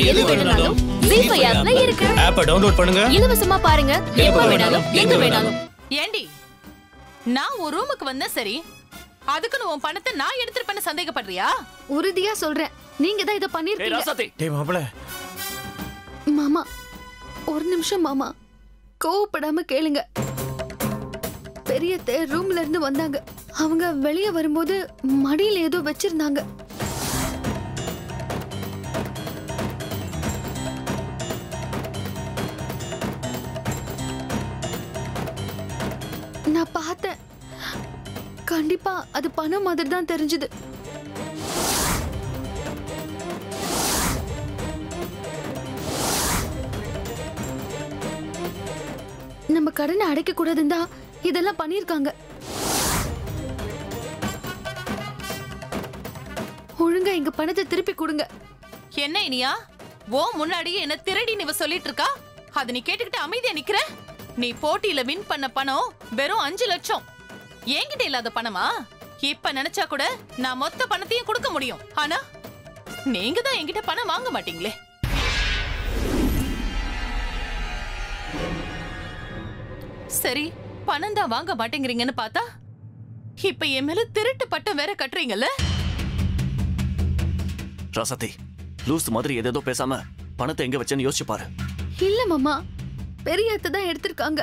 எது வேணும்னாலும் ஜீ ஃபைவ் ஆப்ல இருக்கு ஆப்பை டவுன்லோட் பண்ணுங்க இலவசமா பாருங்க எப்ப வேணாலும் எங்க வேணாலும் ஏண்டி நான் ஒரு ரூமுக்கு வந்தா சரி அதுக்குன்னு உன் பணத்தை நான் எடுத்துருப்பேன்னு சந்தேகப்படுறியா உறுதியா சொல்றேன் நீங்க தான் இத ஏய் பண்ணிருக்கீங்க ராசாத்தி டேய் மாப்பிள மாமா ஒரு நிமிஷம் மாமா கோவப்படாம கேளுங்க பெரிய ரூம்ல இருந்து வந்தாங்க அவங்க வெளியே வரும்போது மடியில ஏதோ வச்சிருந்தாங்க நான் பார்த்தேன் கண்டிப்பா அது பணம் மாதிரி தான் தெரிஞ்சது நம்ம கடனை அடைக்க கூடாதுன்னு தான் இதெல்லாம் பண்ணிருக்காங்க ஒழுங்கா எங்க பணத்தை திருப்பி கொடுங்க என்ன இனியா ஓ முன்னாடியே என்ன திருடி இவ சொல்லிட்டு இருக்கா அது நீ கேட்டுக்கிட்டு அமைதியா நிக்கிற நீ போட்டியில வின் பண்ண பணம் வெறும் அஞ்சு லட்சம் என்கிட்ட இல்லாத பணமா இப்ப நினைச்சா கூட நான் மொத்த பணத்தையும் கொடுக்க முடியும் ஆனா நீங்க தான் என்கிட்ட பணம் வாங்க மாட்டீங்களே சரி பணம் தான் வாங்க மாட்டேங்கிறீங்கன்னு பார்த்தா இப்ப என் மேல திருட்டு பட்டம் வேற கட்டுறீங்கல்ல ராசாத்தி லூஸ் மாதிரி ஏதேதோ பேசாம பணத்தை எங்க வச்சேன்னு யோசிச்சு பாரு இல்ல மாமா பெரிய அத்தை தான் எடுத்திருக்காங்க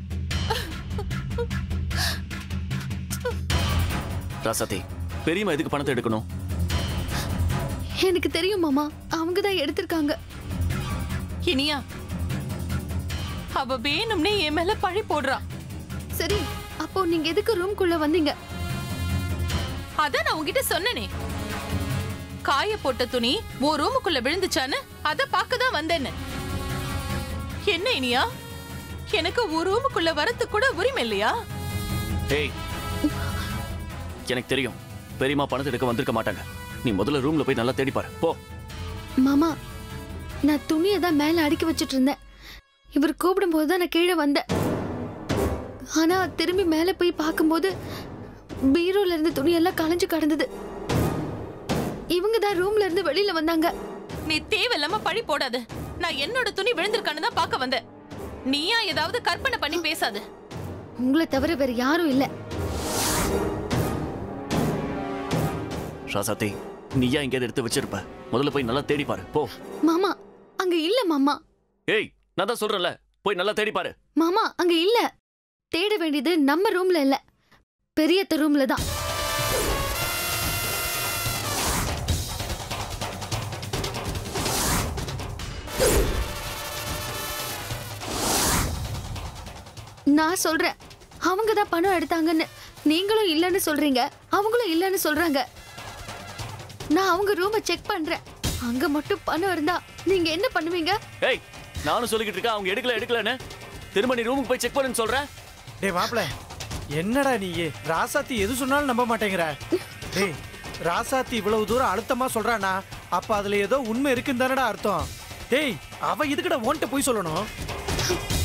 ராசாத்தி பெரியம்மா எதுக்கு பணத்தை எடுக்கணும் எனக்கு தெரியும் மாமா அவங்க தான் எடுத்திருக்காங்க இனியா அவ வேணும்னே என் மேல பழி போடுறா சரி அப்போ நீங்க எதுக்கு ரூம்குள்ள வந்தீங்க அதான் நான் உன்கிட்ட சொன்னனே காய போட்ட துணி உன் ரூமுக்குள்ள விழுந்துச்சான்னு அத பார்க்க தான் வந்தேன்னு என்ன இனியா எனக்கு ஒரு ரூமுக்குள்ள வரதுக்கு கூட உரிமை இல்லையா ஏய் எனக்கு தெரியும் பெரியம்மா பணத்தை எடுக்க வந்திருக்க மாட்டாங்க நீ முதல்ல ரூம்ல போய் நல்லா தேடி பாரு போ மாமா நான் துணியை தான் மேல அடுக்கி வச்சிட்டு இருந்தேன் இவர் கூப்பிடும் போது தான் நான் கீழே வந்தேன் ஆனா திரும்பி மேல போய் பார்க்கும்போது பீரோல இருந்து துணியெல்லாம் கலைஞ்சு கிடந்தது இவங்க தான் ரூம்ல இருந்து வெளியில வந்தாங்க நீ தேவையில்லாம பழி போடாத நான் என்னோட துணி விழுந்திருக்கான்னு தான் பார்க்க வந்தேன் நீயா ஏதாவது கற்பனை பண்ணி பேசாத உங்களை தவிர வேற யாரும் இல்ல ராசாத்தி நீயா எங்கேயாவது எடுத்து வச்சிருப்ப முதல்ல போய் நல்லா தேடி பாரு போ மாமா அங்க இல்ல மாமா ஏய் நான் தான் சொல்றேன்ல போய் நல்லா தேடி பாரு மாமா அங்க இல்ல தேட வேண்டியது நம்ம ரூம்ல இல்ல பெரியத்த ரூம்ல தான் நான் சொல்றேன் அவங்க தான் பணம் எடுத்தாங்கன்னு நீங்களும் இல்லைன்னு சொல்றீங்க அவங்களும் இல்லைன்னு சொல்றாங்க நான் அவங்க ரூமை செக் பண்றேன் அங்க மட்டும் பணம் இருந்தா நீங்க என்ன பண்ணுவீங்க ஏய் நானும் சொல்லிக்கிட்டு இருக்கேன் அவங்க எடுக்கல எடுக்கலன்னு திரும்ப நீ ரூமுக்கு போய் செக் பண்ணுன்னு சொல்றேன் டேய் மாப்பிள என்னடா நீ ராசாத்தி எது சொன்னாலும் நம்ப மாட்டேங்கிற டேய் ராசாத்தி இவ்வளவு தூரம் அழுத்தமா சொல்றானா அப்ப அதுல ஏதோ உண்மை இருக்குன்னு தானடா அர்த்தம் டேய் அவ இதுக்கிட்ட ஓன்ட்ட போய் சொல்லணும்